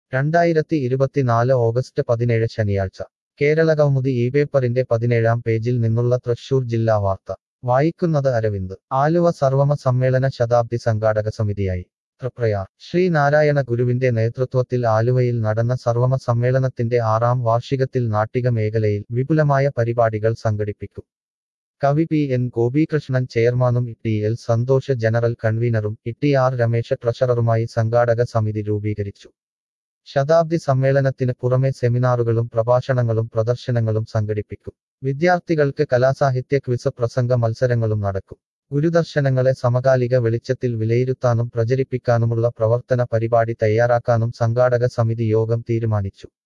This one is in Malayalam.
രണ്ടായിരത്തി ഇരുപത്തിനാല് ഓഗസ്റ്റ് പതിനേഴ് ശനിയാഴ്ച കേരളകൗമുദി ഈ പേപ്പറിന്റെ പതിനേഴാം പേജിൽ നിന്നുള്ള തൃശൂർ ജില്ലാ വാർത്ത വായിക്കുന്നത് അരവിന്ദ് ആലുവ സർവമ സമ്മേളന ശതാബ്ദി സംഘാടക സമിതിയായി തൃപ്രയാർ ശ്രീനാരായണ ഗുരുവിന്റെ നേതൃത്വത്തിൽ ആലുവയിൽ നടന്ന സർവമ സമ്മേളനത്തിന്റെ ആറാം വാർഷികത്തിൽ നാട്ടിക മേഖലയിൽ വിപുലമായ പരിപാടികൾ സംഘടിപ്പിക്കും കവി പി എൻ ഗോപികൃഷ്ണൻ ചെയർമാനും ടി എൽ സന്തോഷ് ജനറൽ കൺവീനറും ടി ആർ രമേശ ട്രഷററുമായി സംഘാടക സമിതി രൂപീകരിച്ചു ശതാബ്ദി സമ്മേളനത്തിന് പുറമെ സെമിനാറുകളും പ്രഭാഷണങ്ങളും പ്രദർശനങ്ങളും സംഘടിപ്പിക്കും വിദ്യാർത്ഥികൾക്ക് കലാസാഹിത്യ ക്വിസ് പ്രസംഗ മത്സരങ്ങളും നടക്കും ഗുരുദർശനങ്ങളെ സമകാലിക വെളിച്ചത്തിൽ വിലയിരുത്താനും പ്രചരിപ്പിക്കാനുമുള്ള പ്രവർത്തന പരിപാടി തയ്യാറാക്കാനും സംഘാടക സമിതി യോഗം തീരുമാനിച്ചു